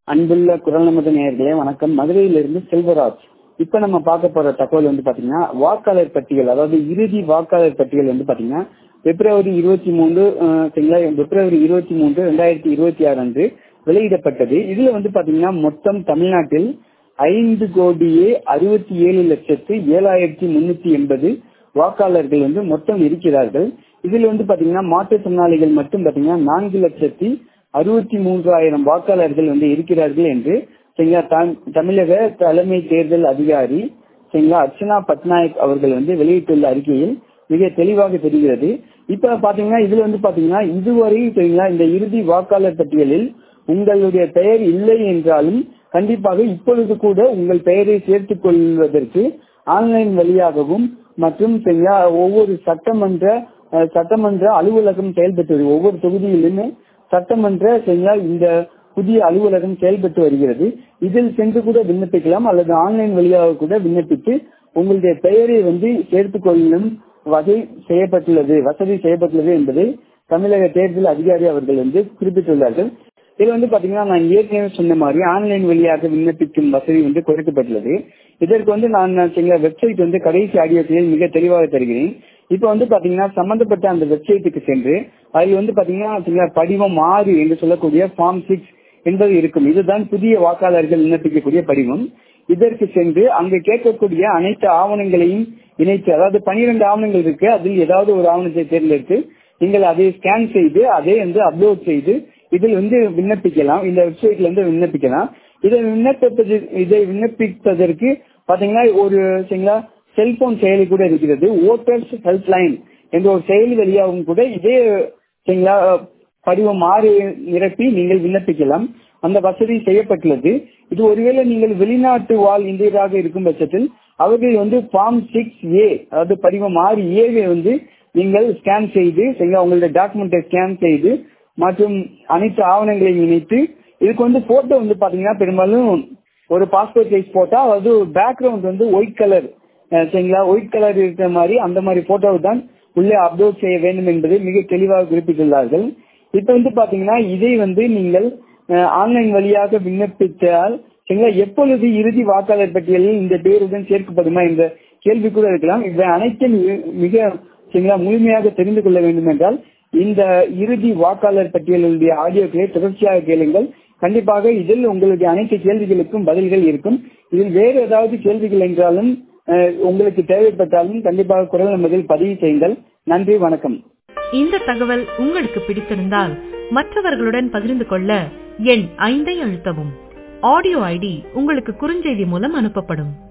அன்புள்ள குரல் நமது நேயர்களே வணக்கம் மதுரையிலிருந்து செல்வராஜ் இப்ப நம்ம பார்க்க போற தகவல் வந்து பாத்தீங்கன்னா வாக்காளர் பட்டியல் அதாவது இறுதி வாக்காளர் பட்டியல் வந்து பாத்தீங்கன்னா பிப்ரவரி இருபத்தி மூன்று அஹ், சரிங்களா பிப்ரவரி இருபத்தி மூன்று ரெண்டாயிரத்தி இருபத்தி ஆறு அன்று வெளியிடப்பட்டது இதுல வந்து பாத்தீங்கன்னா மொத்தம் தமிழ்நாட்டில் ஐந்து கோடியே அறுபத்தி ஏழு லட்சத்து ஏழாயிரத்தி முன்னூத்தி எண்பது வாக்காளர்கள் வந்து மொத்தம் இருக்கிறார்கள் இதுல வந்து பாத்தீங்கன்னா மாற்றுத்திறனாளிகள் மட்டும் பாத்தீங்கன்னா நான்கு லட்சத்தி அறுபத்தி மூன்றாயிரம் வாக்காளர்கள் வந்து இருக்கிறார்கள் என்று சரிங்களா தம்- தமிழக தலைமை தேர்தல் அதிகாரி சரிங்களா அர்ச்சனா பட்நாயக் அவர்கள் வந்து வெளியிட்டுள்ள அறிக்கையில் மிக தெளிவாக தெரிகிறது இப்ப பாத்தீங்கன்னா இதுல வந்து பாத்தீங்கன்னா இதுவரை சரிங்களா இந்த இறுதி வாக்காளர் பட்டியலில் உங்களுடைய பெயர் இல்லை என்றாலும் கண்டிப்பாக இப்பொழுது கூட உங்கள் பெயரை சேர்த்துக் கொள்வதற்கு ஆன்லைன் வழியாகவும் மற்றும் சரிங்களா ஒவ்வொரு சட்டமன்ற அஹ், சட்டமன்ற அலுவலகம் செயல்பட்டு வருகிறது. ஒவ்வொரு தொகுதியிலுமே சட்டமன்ற சரிங்களா இந்த புதிய அலுவலகம் செயல்பட்டு வருகிறது இதில் சென்று கூட விண்ணப்பிக்கலாம் அல்லது ஆன்லைன் வழியாக கூட விண்ணப்பித்து உங்களுடைய பெயரை வந்து சேர்த்துக் கொள்ளும் வகை செய்யப்பட்டுள்ளது வசதி செய்யப்பட்டுள்ளது என்பதை தமிழக தேர்தல் அதிகாரி அவர்கள் வந்து குறிப்பிட்டுள்ளார்கள் இதுல வந்து பாத்தீங்கன்னா நான் ஏற்கனவே சொன்ன மாதிரி ஆன்லைன் வழியாக விண்ணப்பிக்கும் வசதி வந்து குறைக்கப்பட்டுள்ளது இதற்கு வந்து நான் சில வெப்சைட் வந்து கடைசி ஆடியோக்களில் மிக தெளிவாக தருகிறேன் இப்ப வந்து பாத்தீங்கன்னா சம்பந்தப்பட்ட அந்த வெப்சைட்டுக்கு சென்று அதில் வந்து பாத்தீங்கன்னா சில படிவம் ஆறு என்று சொல்லக்கூடிய ஃபார்ம் சிக்ஸ் என்பது இருக்கும் இதுதான் புதிய வாக்காளர்கள் விண்ணப்பிக்கக்கூடிய படிவம் இதற்கு சென்று அங்கு கேட்கக்கூடிய அனைத்து ஆவணங்களையும் இணைத்து அதாவது பனிரெண்டு ஆவணங்கள் இருக்கு அதில் ஏதாவது ஒரு ஆவணத்தை தேர்ந்தெடுத்து நீங்கள் அதை ஸ்கேன் செய்து அதை வந்து அப்லோட் செய்து இதில் வந்து விண்ணப்பிக்கலாம் இந்த வெப்சைட்ல இருந்து விண்ணப்பிக்கலாம் இதை விண்ணப்பிப்பது இதை விண்ணப்பிப்பதற்கு பாத்தீங்கன்னா ஒரு சரிங்களா செல்போன் செயலி கூட இருக்கிறது ஓட்டர்ஸ் ஹெல்ப் லைன் என்ற ஒரு செயலி வழியாகவும் கூட இதே சரிங்களா படிவம் ஆறு நிரப்பி நீங்கள் விண்ணப்பிக்கலாம் அந்த வசதி செய்யப்பட்டுள்ளது இது ஒருவேளை நீங்கள் வெளிநாட்டு வாழ் இந்தியராக இருக்கும் பட்சத்தில் அவர்கள் வந்து ஃபார்ம் சிக்ஸ் ஏ அதாவது படிவம் ஆறு ஏவை வந்து நீங்கள் ஸ்கேன் செய்து சரிங்களா உங்களுடைய டாக்குமெண்ட்டை ஸ்கேன் செய்து மற்றும் அனைத்து ஆவணங்களையும் இணைத்து இதுக்கு வந்து போட்டோ வந்து பாத்தீங்கன்னா பெரும்பாலும் ஒரு பாஸ்போர்ட் சைஸ் போட்டோ அதாவது பேக்ரவுண்ட் வந்து ஒயிட் கலர் சரிங்களா ஒயிட் கலர் இருக்கிற மாதிரி அந்த மாதிரி போட்டோவை தான் உள்ளே அப்லோட் செய்ய வேண்டும் என்பதை மிக தெளிவாக குறிப்பிட்டுள்ளார்கள் இப்ப வந்து பாத்தீங்கன்னா இதை வந்து நீங்கள் ஆன்லைன் வழியாக விண்ணப்பித்தால் சரிங்களா எப்பொழுது இறுதி வாக்காளர் பட்டியலில் இந்த பேருடன் சேர்க்கப்படுமா என்ற கேள்வி கூட இருக்கலாம் இவை அனைத்தும் மிக- மிக சரிங்களா முழுமையாக தெரிந்து கொள்ள வேண்டும் என்றால் இந்த இறுதி வாக்காளர் பட்டியலுடைய ஆடியோக்களை தொடர்ச்சியாக கேளுங்கள் கண்டிப்பாக இதில் உங்களுடைய அனைத்து கேள்விகளுக்கும் பதில்கள் இருக்கும் இதில் வேறு ஏதாவது கேள்விகள் என்றாலும் அஹ், உங்களுக்கு தேவைப்பட்டாலும் கண்டிப்பாக குரல் நமதில் பதிவு செய்யுங்கள் நன்றி வணக்கம் இந்த தகவல் உங்களுக்கு பிடித்திருந்தால் மற்றவர்களுடன் பகிர்ந்து கொள்ள எண் ஐந்தை அழுத்தவும் ஆடியோ ஐடி உங்களுக்கு குறுஞ்செய்தி மூலம் அனுப்பப்படும்